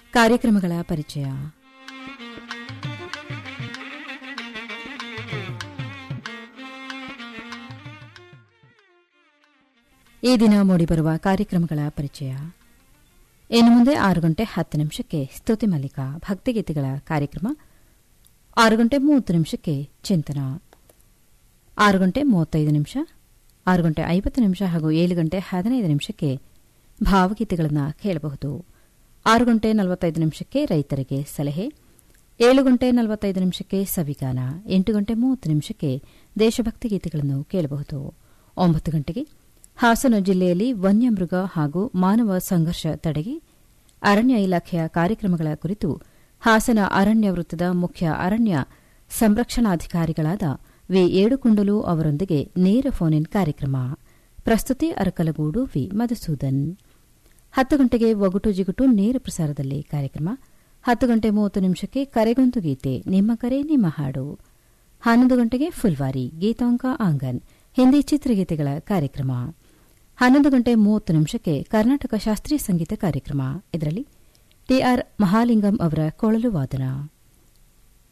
ಕಾರ್ಯಕ್ರಮಗಳ ಪರಿಚಯ ಈ ದಿನ ಮೂಡಿಬರುವ ಕಾರ್ಯಕ್ರಮಗಳ ಪರಿಚಯ ಇನ್ನು ಮುಂದೆ ಆರು ಗಂಟೆ ಹತ್ತು ನಿಮಿಷಕ್ಕೆ ಸ್ತುತಿ ಮಲ್ಲಿಕ ಭಕ್ತಿಗೀತೆಗಳ ಕಾರ್ಯಕ್ರಮ ಆರು ಗಂಟೆ ಮೂವತ್ತು ನಿಮಿಷಕ್ಕೆ ಚಿಂತನ ಆರು ಗಂಟೆ ಮೂವತ್ತೈದು ನಿಮಿಷ ಆರು ಗಂಟೆ ಐವತ್ತು ನಿಮಿಷ ಹಾಗೂ ಏಳು ಗಂಟೆ ಹದಿನೈದು ನಿಮಿಷಕ್ಕೆ ಭಾವಗೀತೆಗಳನ್ನು ಕೇಳಬಹುದು ಆರು ಗಂಟೆ ನಲವತ್ತೈದು ನಿಮಿಷಕ್ಕೆ ರೈತರಿಗೆ ಸಲಹೆ ಏಳು ಗಂಟೆ ನಲವತ್ತೈದು ನಿಮಿಷಕ್ಕೆ ಸವಿಗಾನ ಎಂಟು ಗಂಟೆ ಮೂವತ್ತು ನಿಮಿಷಕ್ಕೆ ದೇಶಭಕ್ತಿ ಗೀತೆಗಳನ್ನು ಕೇಳಬಹುದು ಒಂಬತ್ತು ಗಂಟೆಗೆ ಹಾಸನ ಜಿಲ್ಲೆಯಲ್ಲಿ ವನ್ಯಮೃಗ ಹಾಗೂ ಮಾನವ ಸಂಘರ್ಷ ತಡೆಗೆ ಅರಣ್ಯ ಇಲಾಖೆಯ ಕಾರ್ಯಕ್ರಮಗಳ ಕುರಿತು ಹಾಸನ ಅರಣ್ಯ ವೃತ್ತದ ಮುಖ್ಯ ಅರಣ್ಯ ಸಂರಕ್ಷಣಾಧಿಕಾರಿಗಳಾದ ವಿ ಏಡುಕುಂಡಲು ಅವರೊಂದಿಗೆ ನೇರ ಫೋನ್ ಇನ್ ಕಾರ್ಯಕ್ರಮ ಪ್ರಸ್ತುತಿ ಅರಕಲಗೂಡು ವಿ ಮಧುಸೂದನ್ ಹತ್ತು ಗಂಟೆಗೆ ಒಗಟು ಜಿಗುಟು ನೇರ ಪ್ರಸಾರದಲ್ಲಿ ಕಾರ್ಯಕ್ರಮ ಹತ್ತು ಗಂಟೆ ಮೂವತ್ತು ನಿಮಿಷಕ್ಕೆ ಕರೆಗೊಂದು ಗೀತೆ ನಿಮ್ಮ ಕರೆ ನಿಮ್ಮ ಹಾಡು ಹನ್ನೊಂದು ಗಂಟೆಗೆ ಫುಲ್ವಾರಿ ಗೀತಾಂಕ ಆಂಗನ್ ಹಿಂದಿ ಚಿತ್ರಗೀತೆಗಳ ಕಾರ್ಯಕ್ರಮ ಹನ್ನೊಂದು ಗಂಟೆ ಮೂವತ್ತು ನಿಮಿಷಕ್ಕೆ ಕರ್ನಾಟಕ ಶಾಸ್ತ್ರೀಯ ಸಂಗೀತ ಕಾರ್ಯಕ್ರಮ ಇದರಲ್ಲಿ ಟಿಆರ್ ಮಹಾಲಿಂಗಂ ಅವರ ಕೊಳಲು ವಾದನ